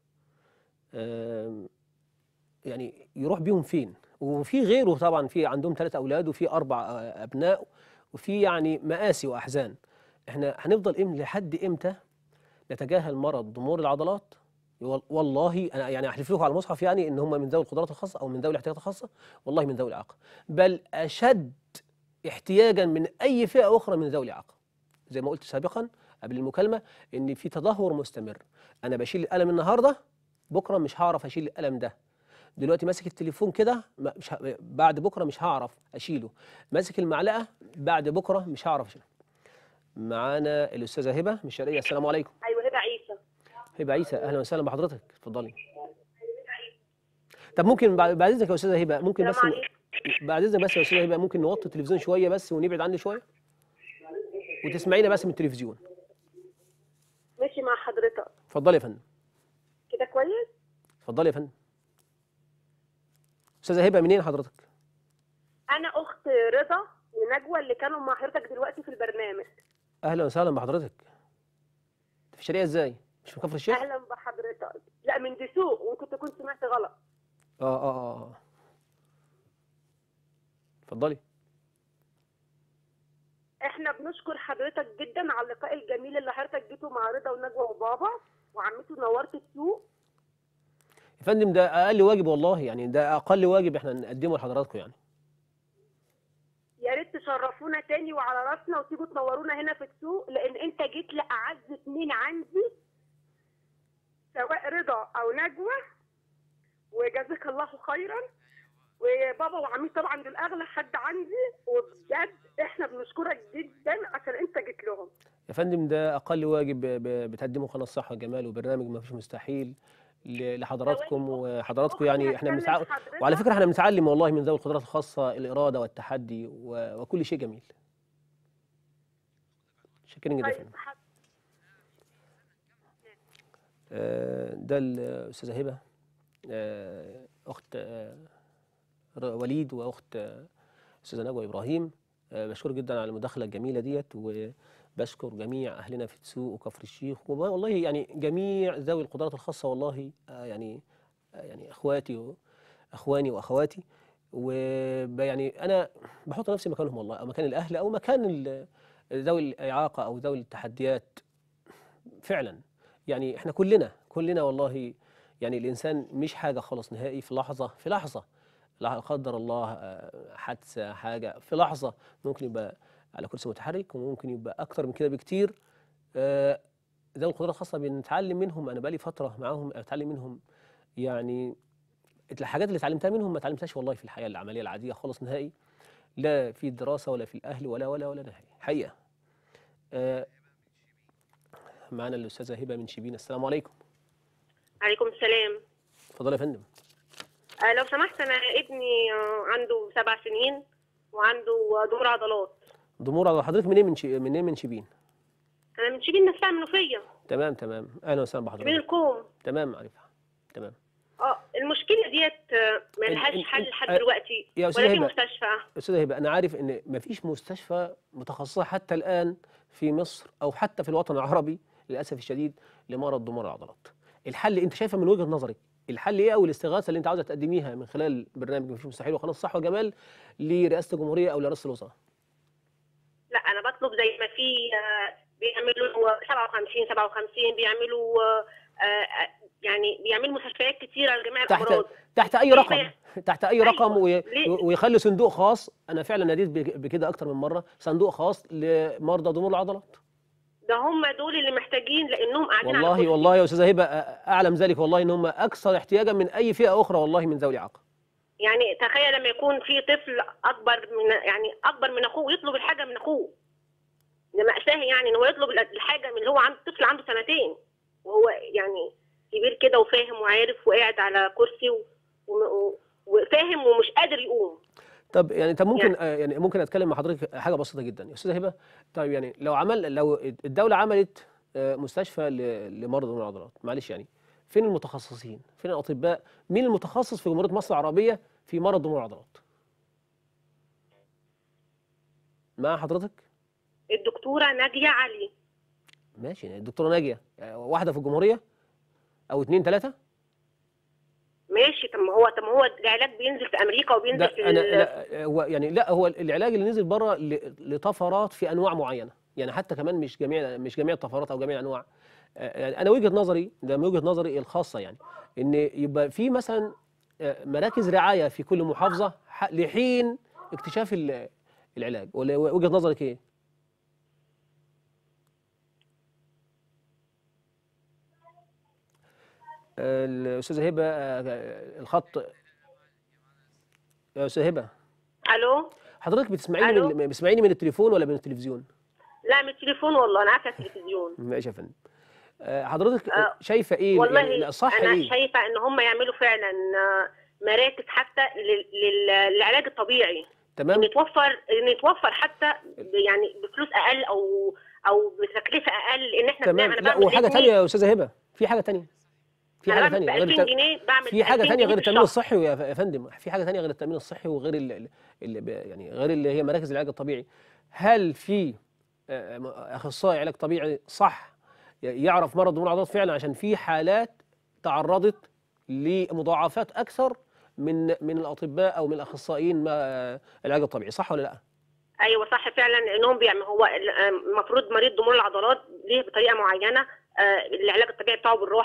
آم، يعني يروح بيهم فين وفي غيره طبعا في عندهم ثلاث اولاد وفي اربع آه، ابناء وفي يعني مآسي واحزان احنا هنفضل إم لحد امتى نتجاهل مرض ضمور العضلات وال- والله انا يعني احلف لكم على المصحف يعني ان هم من ذوي القدرات الخاصه او من ذوي الاحتياجات الخاصه والله من ذوي الاعاقه بل اشد احتياجا من اي فئه اخرى من ذوي الاعاقه زي ما قلت سابقا قبل المكالمه ان في تدهور مستمر انا بشيل القلم النهارده بكره مش هعرف اشيل القلم ده دلوقتي ماسك التليفون كده ما- مش ه... بعد بكره مش هعرف اشيله ماسك المعلقه بعد بكره مش هعرف اشيله معانا الاستاذه هبه من الشرقيه السلام عليكم ايوه هبه عيسى هبه عيسى اهلا وسهلا بحضرتك اتفضلي طب ممكن بعد بعد اذنك يا استاذه هبه ممكن بس السلام عليكم. بعد اذنك بس يا استاذه هبه ممكن نوطي التلفزيون شويه بس ونبعد عني شويه وتسمعينا بس من التلفزيون ماشي مع حضرتك اتفضلي يا فندم كده كويس اتفضلي يا فندم استاذه هبه منين حضرتك انا اخت رضا ونجوى اللي كانوا مع حضرتك دلوقتي في البرنامج اهلا وسهلا بحضرتك أنت في الشرقيه ازاي مش في كفر الشيخ اهلا بحضرتك لا من دسوق وكنت كنت سمعت غلط اه اه اه آه. اتفضلي احنا بنشكر حضرتك جدا على اللقاء الجميل اللي حضرتك جيته مع رضا ونجوى وبابا وعمته نورت السوق يا فندم ده اقل واجب والله يعني ده اقل واجب احنا نقدمه لحضراتكم يعني يا ريت تشرفونا تاني وعلى راسنا وتيجوا تنورونا هنا في السوق لان انت جيت لاعز اتنين عندي سواء رضا او نجوى وجزاك الله خيرا وبابا وعمي طبعا دول اغلى حد عندي وبجد احنا بنشكرك جدا عشان انت جيت لهم يا فندم ده اقل واجب ب- ب- بتقدمه قناه الصحه والجمال وبرنامج ما فيش مستحيل ل- لحضراتكم وحضراتكم يعني احنا هتكلم بنتع... حضرتك. وعلى فكره احنا بنتعلم والله من ذوي القدرات الخاصه الاراده والتحدي و... وكل شيء جميل شكرا جدا يا فندم طيب آه، ده الاستاذه هبه آه، اخت آه، ر- وليد واخت آه، استاذه نجوى ابراهيم آه، بشكر جدا على المداخله الجميله ديت وبشكر جميع اهلنا في تسوق وكفر الشيخ والله يعني جميع ذوي القدرات الخاصه والله آه، يعني آه، يعني اخواتي و- اخواني واخواتي ويعني انا بحط نفسي مكانهم والله او مكان الاهل او مكان ال- ذوي الاعاقه او ذوي التحديات فعلا يعني احنا كلنا كلنا والله يعني الانسان مش حاجه خالص نهائي في لحظه في لحظه لا قدر الله آه، حادثه حاجه في لحظه ممكن يبقى على كرسي متحرك وممكن يبقى اكتر من كده بكتير آه، ذوي القدرات الخاصه بنتعلم منهم انا بقالي فتره معاهم اتعلم منهم يعني الحاجات اللي اتعلمتها منهم ما اتعلمتهاش والله في الحياه العمليه العاديه خالص نهائي لا في الدراسه ولا في الاهل ولا ولا ولا نهائي حقيقه آه، معانا الاستاذه هبه من شبين السلام عليكم عليكم السلام اتفضلي يا فندم آه، لو سمحت انا ابني آه، عنده سبع سنين وعنده آه، ضمور عضلات ضمور على حضرتك منين من شي... منين من شبين انا من شبين نفسها منوفيه تمام تمام اهلا وسهلا شبين بحضرتك الكوم تمام عارفها تمام اه المشكله ديت آه، ملهاش إن- إن- حل لحد آه، دلوقتي يا أستاذة ولا في هبة. مستشفى استاذه هبه انا عارف ان مفيش مستشفى متخصصه حتى الان في مصر او حتى في الوطن العربي للاسف الشديد لمرض ضمور العضلات الحل انت شايفه من وجهه نظرك الحل ايه او الاستغاثه اللي انت عاوزه تقدميها من خلال برنامج مفيش مستحيل وقناه الصحه والجمال لرئاسه الجمهوريه او لرئاسه الوزراء لا انا بطلب زي ما في آه، بيعملوا 57 57 بيعملوا آه، آه، يعني بيعملوا مستشفيات كتيره لجميع تحت الامراض تحت اي ليه ما- رقم تحت اي رقم وي- ليه؟ ويخلي صندوق خاص انا فعلا ناديت بك- بكده اكتر من مره صندوق خاص لمرضى ضمور العضلات ده هم دول اللي محتاجين لانهم قاعدين على والله كرسي. والله يا استاذه هبه أ- اعلم ذلك والله ان هم اكثر احتياجا من اي فئه اخرى والله من ذوي الاعاقه يعني تخيل لما يكون في طفل اكبر من يعني اكبر من اخوه ويطلب الحاجه من اخوه ده مأساة يعني ان هو يطلب الحاجه من اللي هو عنده طفل عنده سنتين وهو يعني كبير كده وفاهم وعارف وقاعد على كرسي و- و- وفاهم ومش قادر يقوم طب يعني طب ممكن آه، يعني ممكن اتكلم مع حضرتك حاجه بسيطه جدا يا استاذه هبه طيب يعني لو عمل لو الدوله عملت آه، مستشفى ل- لمرضى ضمور العضلات معلش يعني فين المتخصصين فين الاطباء مين المتخصص في جمهوريه مصر العربيه في مرض ضمور العضلات مع حضرتك الدكتوره ناجيه علي ماشي يعني الدكتوره ناجيه آه، واحده في الجمهوريه او اتنين تلاته ماشي طب ما هو طب ما هو العلاج بينزل في امريكا وبينزل ده في انا ال- لا هو يعني لا هو العلاج اللي نزل بره ل- لطفرات في انواع معينه يعني حتى كمان مش جميع مش جميع الطفرات او جميع الانواع آه، يعني انا وجهه نظري ده من وجهه نظري الخاصه يعني ان يبقى في مثلا آه، مراكز رعايه في كل محافظه ح- لحين اكتشاف ال- العلاج ولا وجهه نظرك ايه؟ آه، الاستاذه هبه آه، الخط يا استاذه هبه الو حضرتك بتسمعيني ألو؟ من بتسمعيني من التليفون ولا من التلفزيون؟ لا من التليفون والله انا عارفه التلفزيون ماشي يا فندم آه، حضرتك آه، شايفه ايه والله يعني الصح انا ايه؟ شايفه ان هم يعملوا فعلا آه، مراكز حتى لل- لل- للعلاج الطبيعي تمام ان يتوفر ان يتوفر حتى ب- يعني بفلوس اقل او او بتكلفه اقل ان احنا تمام بنعمل انا لا بعمل وحاجه ابني- تانية يا استاذه هبه في حاجه تانية في انا حاجه بعمل تانية ب غير 2000 الت- جنيه بعمل في حاجه 2000 تانية جنيه غير في التامين الشهر. الصحي يا ف- يا فندم في حاجه تانية غير التامين الصحي وغير ال- اللي ب- يعني غير اللي هي مراكز العلاج الطبيعي هل في آه، م- اخصائي علاج طبيعي صح ي- يعرف مرض ضمور العضلات فعلا عشان في حالات تعرضت لمضاعفات اكثر من من الاطباء او من الاخصائيين مع العلاج الطبيعي صح ولا لا؟ ايوه صح فعلا انهم بيعمل هو ال- آه، المفروض مريض ضمور العضلات ليه بطريقه معينه آه، العلاج الطبيعي بتاعه بالراحه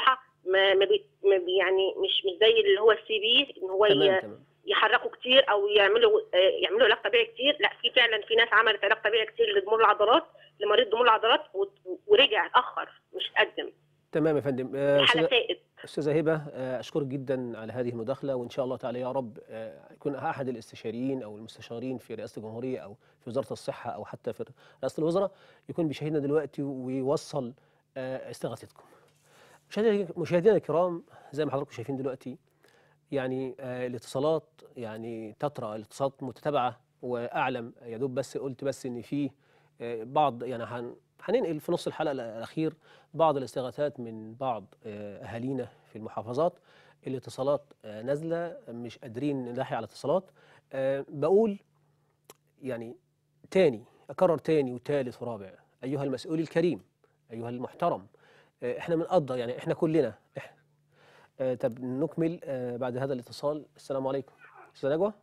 ما ما, بي ما بي يعني مش مش زي اللي هو السي بي ان هو تمام ي- تمام يحركوا كتير او يعملوا آه، يعملوا علاج طبيعي كتير لا في فعلا في ناس عملت علاج طبيعي كتير لضمور العضلات لمريض ضمور العضلات و- ورجع اتاخر مش قدم تمام يا فندم آه، الحاله أستاذة- سائد استاذه هبه آه، اشكرك جدا على هذه المداخله وان شاء الله تعالى يا رب آه، يكون احد الاستشاريين او المستشارين في رئاسه الجمهوريه او في وزاره الصحه او حتى في رئاسه الوزراء يكون بيشاهدنا دلوقتي ويوصل آه، استغاثتكم. مشاهدينا مشاهدينا الكرام زي ما حضراتكم شايفين دلوقتي يعني آه، الاتصالات يعني تترى الاتصالات متتابعه واعلم يا دوب بس قلت بس ان في آه، بعض يعني هن- هننقل في نص الحلقه الاخير بعض الاستغاثات من بعض آه، اهالينا في المحافظات الاتصالات آه، نازله مش قادرين نلاحق على اتصالات آه، بقول يعني تاني اكرر تاني وتالت ورابع ايها المسؤول الكريم ايها المحترم آه، احنا بنقدر يعني احنا كلنا إح- آه، طب نكمل آه، بعد هذا الاتصال السلام عليكم استاذ نجوى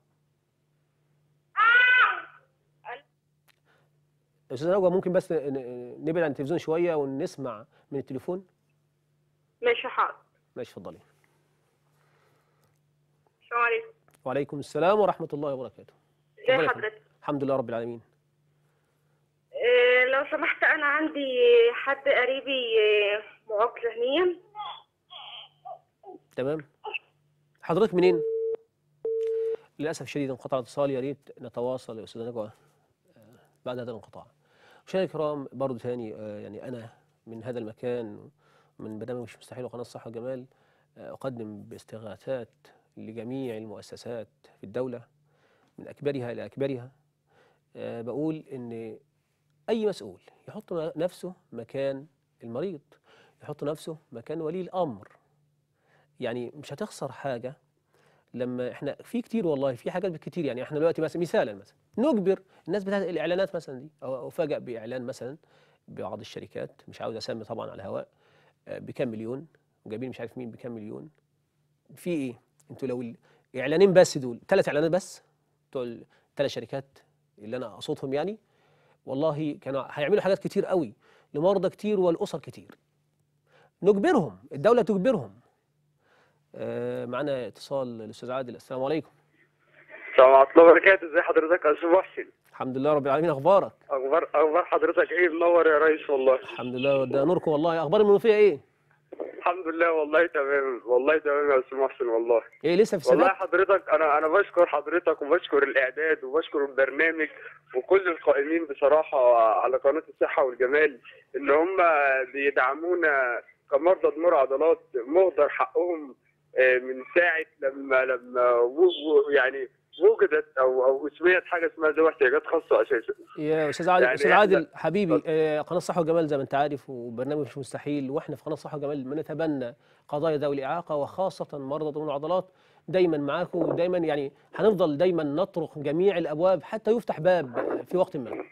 استاذ نجوى ممكن بس ن- ن- نبعد عن التلفزيون شويه ونسمع من التليفون ماشي حاضر ماشي اتفضلي السلام عليكم وعليكم السلام ورحمه الله وبركاته ازي اتفضلي يا فندم. حضرتك الحمد لله رب العالمين آه، لو سمحت انا عندي حد قريبي آه، معاق ذهنيا تمام حضرتك منين للاسف الشديد انقطع الاتصال يا ريت نتواصل يا استاذ نجوى آه، بعد هذا الانقطاع مشاهدينا الكرام برضه تاني آه، يعني انا من هذا المكان من برنامج مش مستحيل وقناه الصحه والجمال آه، اقدم باستغاثات لجميع المؤسسات في الدوله من اكبرها الى اكبرها آه، بقول ان اي مسؤول يحط نفسه مكان المريض يحط نفسه مكان ولي الامر يعني مش هتخسر حاجه لما احنا في كتير والله في حاجات كتير يعني احنا دلوقتي مثلا مثالا مثلا نجبر الناس بتاعت الاعلانات مثلا دي او افاجئ باعلان مثلا ببعض الشركات مش عاوز اسمي طبعا على الهواء آه، بكام مليون وجايبين مش عارف مين بكام مليون في ايه انتوا لو الاعلانين بس دول ثلاث اعلانات بس بتوع الثلاث شركات اللي انا اقصدهم يعني والله كانوا هيعملوا حاجات كتير قوي لمرضى كتير والاسر كتير نجبرهم الدوله تجبرهم آه، معنا اتصال الاستاذ عادل السلام عليكم السلام ورحمة الله وبركاته ازي حضرتك يا استاذ محسن الحمد لله رب العالمين اخبارك اخبار اخبار حضرتك ايه منور يا ريس والله الحمد لله ده نوركم والله اخبار المنوفيه ايه الحمد لله والله تمام والله تمام يا استاذ محسن والله ايه لسه في والله سباق حضرتك انا انا بشكر حضرتك وبشكر الاعداد وبشكر البرنامج وكل القائمين بصراحه على قناه الصحه والجمال ان هم بيدعمونا كمرضى ضمور عضلات مهدر حقهم آه، من ساعه لما لما و- و- يعني وجدت او او اسميت حاجه اسمها ذوي احتياجات خاصه اساسا يا استاذ عادل يعني استاذ إحنا- عادل حبيبي آه، قناه الصحه والجمال زي ما انت عارف وبرنامج مش مستحيل واحنا في قناه الصحه والجمال بنتبنى قضايا ذوي الاعاقه وخاصه مرضى ضمور العضلات دايما معاكم ودايما يعني هنفضل دايما نطرق جميع الابواب حتى يفتح باب آه، في وقت ما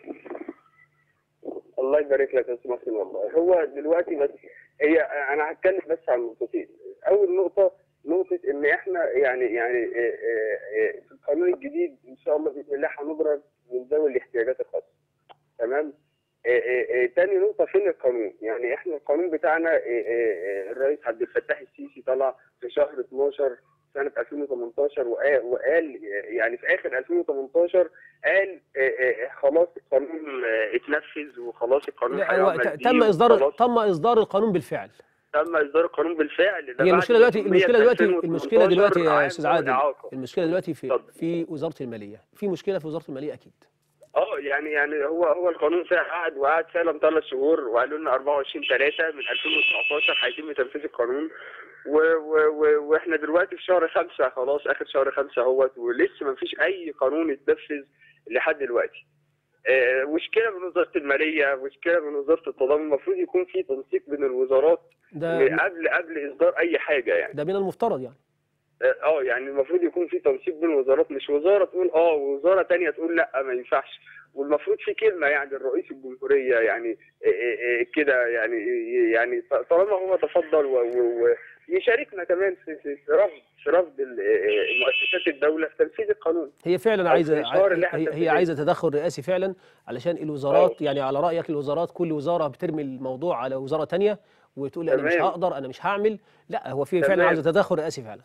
الله يبارك لك يا استاذ محسن والله هو دلوقتي بس هي انا هتكلم بس عن نقطتين اول نقطه نقطه ان احنا يعني يعني آه، آه، آه، في القانون الجديد ان شاء الله باذن الله هنبرز من ذوي الاحتياجات الخاصه تمام آه، آه، آه، تاني نقطه فين القانون يعني احنا القانون بتاعنا آه، آه، آه، الرئيس عبد الفتاح السيسي طلع في شهر 12 سنه 2018 وقال وقال يعني في اخر 2018 قال آه، آه، خلاص القانون آه، اتنفذ وخلاص القانون لا هو هيعمل ت- بيه تم اصدار وخلاص تم اصدار القانون بالفعل تم اصدار القانون بالفعل ده هي بعد المشكله دلوقتي مسؤولية المشكله دلوقتي 2018 المشكله دلوقتي يا عام استاذ ذوي عادل الإعاقة. المشكله دلوقتي في اتفضل. في وزاره الماليه في مشكله في وزاره الماليه اكيد اه يعني يعني هو هو القانون فعلا قعد وقعد فعلا ثلاث شهور وقالوا لنا 24 3 من 2019 هيتم تنفيذ القانون و و و واحنا دلوقتي في شهر خمسة خلاص اخر شهر خمسة اهوت ولسه ما فيش اي قانون اتنفذ لحد دلوقتي. آه، مشكله من وزاره الماليه مشكله من وزاره التضامن المفروض يكون في تنسيق بين الوزارات ده قبل قبل اصدار اي حاجه يعني ده من المفترض يعني اه يعني المفروض يكون في تنسيق بين الوزارات مش وزاره تقول اه ووزاره تانية تقول لا ما ينفعش والمفروض في كلمه يعني الرئيس الجمهوريه يعني إيه إيه إيه كده يعني يعني طالما هو تفضل و- و- و- يشاركنا كمان في في في رفض في رفض ال- آه، مؤسسات الدوله في تنفيذ القانون هي فعلا أو عايزه في إشهار اللي هي, إحنا هي تنفيذيه. عايزه تدخل رئاسي فعلا علشان الوزارات يعني على رايك الوزارات كل وزاره بترمي الموضوع على وزاره تانية وتقول انا مش تمام. هقدر انا مش هعمل لا هو في فعلا تمام. عايزه تدخل رئاسي فعلا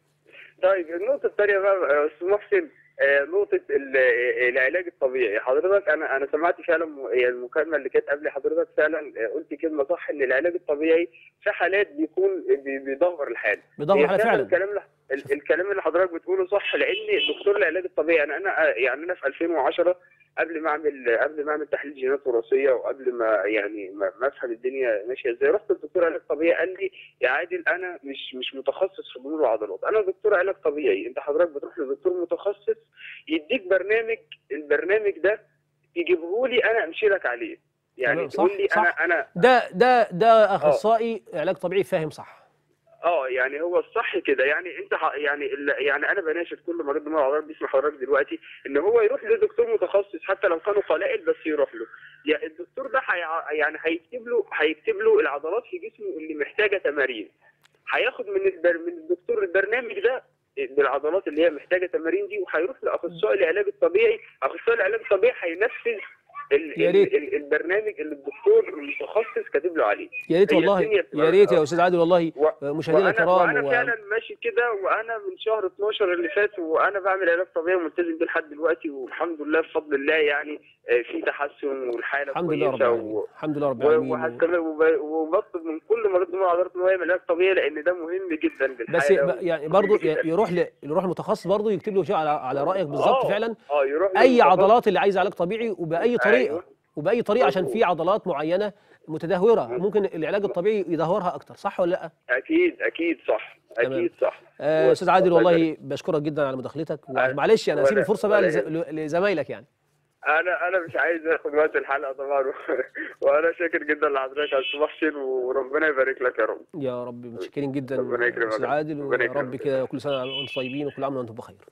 طيب النقطة الثانية بقى يا أستاذ محسن آه، نقطة ال- آه، العلاج الطبيعي حضرتك أنا أنا سمعت فعلا م- هي المكالمة اللي كانت قبل حضرتك فعلا آه، قلت كلمة صح إن العلاج الطبيعي في حالات بيكون بي- بيدمر الحالة بيدمر هي الحالة فعلا. الكلام اللي ال- الكلام اللي حضرتك بتقوله صح لأن دكتور العلاج الطبيعي أنا أنا آه، يعني أنا في 2010 قبل ما اعمل قبل ما اعمل تحليل جينات وراثيه وقبل ما يعني ما ما افهم الدنيا ماشيه ازاي رحت للدكتور علاج طبيعي قال لي يا عادل انا مش مش متخصص في ضمور العضلات انا دكتور علاج طبيعي انت حضرتك بتروح لدكتور متخصص يديك برنامج البرنامج ده تجيبه لي انا امشي لك عليه يعني تمام، صح، تقول لي صح. انا انا ده ده ده اخصائي علاج طبيعي فاهم صح اه يعني هو الصح كده يعني انت ح- يعني ال- يعني انا بناشد كل مريض دماغ عضلات بيسمع حضرتك دلوقتي ان هو يروح لدكتور متخصص حتى لو كانوا قلائل بس يروح له يعني الدكتور ده حي... يعني هيكتب له هيكتب له العضلات في جسمه اللي محتاجه تمارين هياخد من البر... من الدكتور البرنامج ده بالعضلات اللي هي محتاجه تمارين دي وهيروح لاخصائي العلاج الطبيعي اخصائي العلاج الطبيعي هينفذ ال... يا ريت. ال... ال- البرنامج اللي الدكتور المتخصص كاتب له عليه يا ريت هي والله الدنيا يا ريت يا آه. استاذ عادل والله مشاهدينا وأنا- الكرام وانا و- فعلا ماشي كده وانا من شهر 12 اللي فات وانا بعمل علاج طبيعي وملتزم بيه لحد دلوقتي والحمد لله بفضل الله يعني آه، في تحسن والحاله الحمد لله رب كويسه العالمين و... الحمد لله رب و- العالمين وهستمر وب- وبطلب من كل مريض دماغ عضلات ان هو يعمل علاج طبيعي لان ده مهم جدا بس للحاله ب- يعني برضه يروح ل... يروح المتخصص برضه يكتب له شيء على على رايك بالظبط آه، فعلا اه يروح اي للمتخصص. عضلات اللي عايزه علاج طبيعي وباي طريقه أيوة. وباي طريقه عشان في عضلات معينه متدهوره ممكن العلاج الطبيعي يدهورها اكتر صح ولا لا اكيد اكيد صح تمام. اكيد صح آه، استاذ عادل الله والله بشكرك جدا على مداخلتك ومعلش انا ولا- اسيب الفرصه بقى ولا لز... يهمك. لزمايلك يعني انا انا مش عايز اخد وقت الحلقه طبعا وانا شاكر جدا لحضرتك يا استاذ محسن وربنا يبارك لك يا رب يا رب متشكرين جدا ربنا يكرمك. استاذ عادل ربنا ويا رب يكرمك. كده كل سنه وانتم طيبين وكل عام وانتم بخير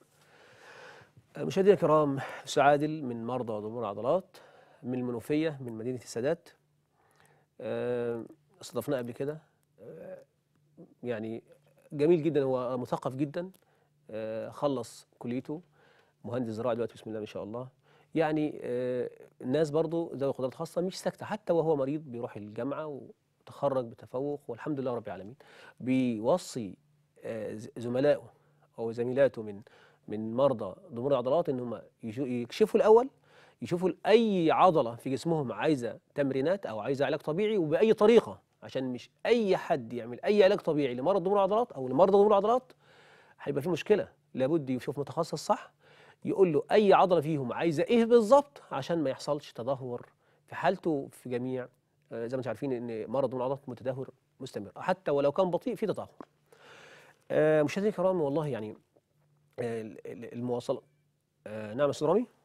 آه، مشاهدينا الكرام استاذ عادل من مرضى ضمور العضلات من المنوفيه من مدينه السادات آه، استضفناه قبل كده آه، يعني جميل جدا هو مثقف جدا آه، خلص كليته مهندس زراعه دلوقتي بسم الله ما شاء الله يعني آه، الناس برضو ذوي قدرات خاصه مش ساكته حتى وهو مريض بيروح الجامعه وتخرج بتفوق والحمد لله رب العالمين بيوصي آه، ز- زملائه او زميلاته من من مرضى ضمور العضلات ان هم يشو- يكشفوا الاول يشوفوا اي عضله في جسمهم عايزه تمرينات او عايزه علاج طبيعي وباي طريقه عشان مش اي حد يعمل اي علاج طبيعي لمرض ضمور العضلات او لمرضى ضمور العضلات هيبقى في مشكله لابد يشوف متخصص صح يقول له اي عضله فيهم عايزه ايه بالظبط عشان ما يحصلش تدهور في حالته في جميع آه، زي ما انتم عارفين ان مرض ضمور العضلات متدهور مستمر حتى ولو كان بطيء في تدهور آه، مشاهدينا الكرام والله يعني آه، ال- ال- المواصله آه، نعم يا استاذ رامي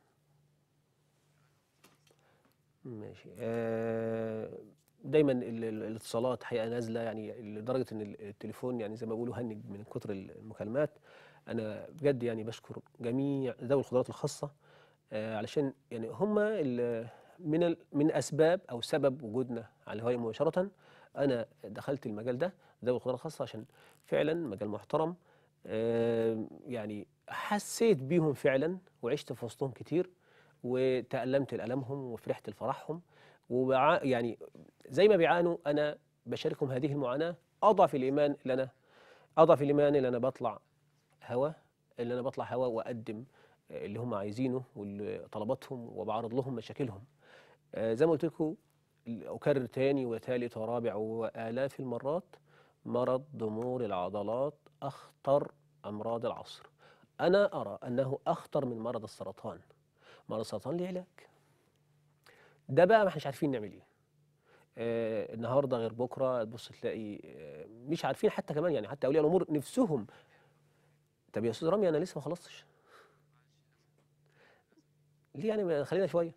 ماشي آه، دايما ال- ال- الاتصالات حقيقه نازله يعني لدرجه ان ال- التليفون يعني زي ما بيقولوا هنج من كتر المكالمات انا بجد يعني بشكر جميع ذوي القدرات الخاصه آه، علشان يعني هم ال- من ال- من اسباب او سبب وجودنا على الهواء مباشره انا دخلت المجال ده ذوي القدرات الخاصه عشان فعلا مجال محترم آه، يعني حسيت بيهم فعلا وعشت في وسطهم كتير وتألمت لألمهم وفرحت لفرحهم وبع... يعني زي ما بيعانوا أنا بشاركهم هذه المعاناة أضعف الإيمان اللي أنا أضعف الإيمان اللي أنا بطلع هوا اللي أنا بطلع هوا وأقدم اللي هم عايزينه وطلباتهم وبعرض لهم مشاكلهم آه، زي ما قلت لكم أكرر تاني وثالث ورابع وآلاف المرات مرض ضمور العضلات أخطر أمراض العصر أنا أرى أنه أخطر من مرض السرطان مرض السرطان ليه علاج ده بقى ما احناش عارفين نعمل ايه آه النهارده غير بكره تبص تلاقي آه مش عارفين حتى كمان يعني حتى اولياء الامور نفسهم طب يا استاذ رامي انا لسه ما خلصتش ليه يعني ما خلينا شويه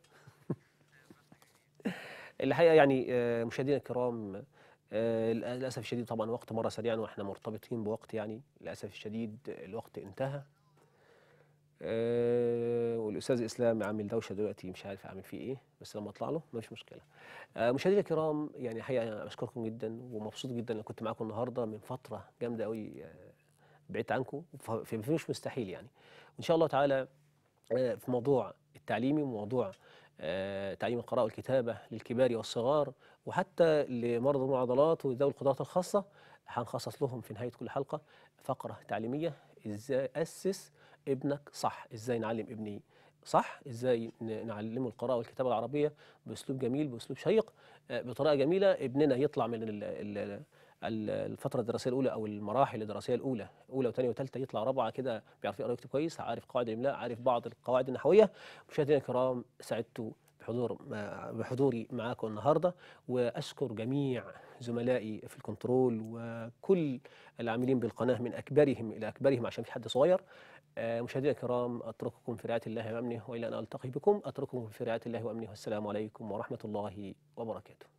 الحقيقه يعني آه مشاهدينا الكرام آه للاسف الشديد طبعا وقت مره سريعا واحنا مرتبطين بوقت يعني للاسف الشديد الوقت انتهى آه والاستاذ اسلام عامل دوشه دلوقتي مش عارف اعمل فيه ايه بس لما اطلع له مفيش مشكله آه مشاهدينا الكرام يعني حقيقه أنا بشكركم جدا ومبسوط جدا ان كنت معاكم النهارده من فتره جامده قوي آه بعدت عنكم في مش مستحيل يعني وان شاء الله تعالى آه في موضوع التعليمي وموضوع آه تعليم القراءه والكتابه للكبار والصغار وحتى لمرضى المعضلات وذوي القدرات الخاصه هنخصص لهم في نهايه كل حلقه فقره تعليميه ازاي اسس ابنك صح ازاي نعلم ابني صح ازاي ن- نعلمه القراءه والكتابه العربيه باسلوب جميل باسلوب شيق آه، بطريقه جميله ابننا يطلع من ال ال ال- الفتره الدراسيه الاولى او المراحل الدراسيه الاولى اولى وثانيه وثالثه يطلع رابعه كده بيعرف يقرا ويكتب كويس عارف قواعد الاملاء عارف بعض القواعد النحويه مشاهدينا الكرام سعدت بحضور مع- بحضوري معاكم النهارده واشكر جميع زملائي في الكنترول وكل العاملين بالقناه من اكبرهم الى اكبرهم عشان في حد صغير آه، مشاهدينا الكرام اترككم في رعايه الله وامنه والى ان التقي بكم اترككم في رعايه الله وامنه والسلام عليكم ورحمه الله وبركاته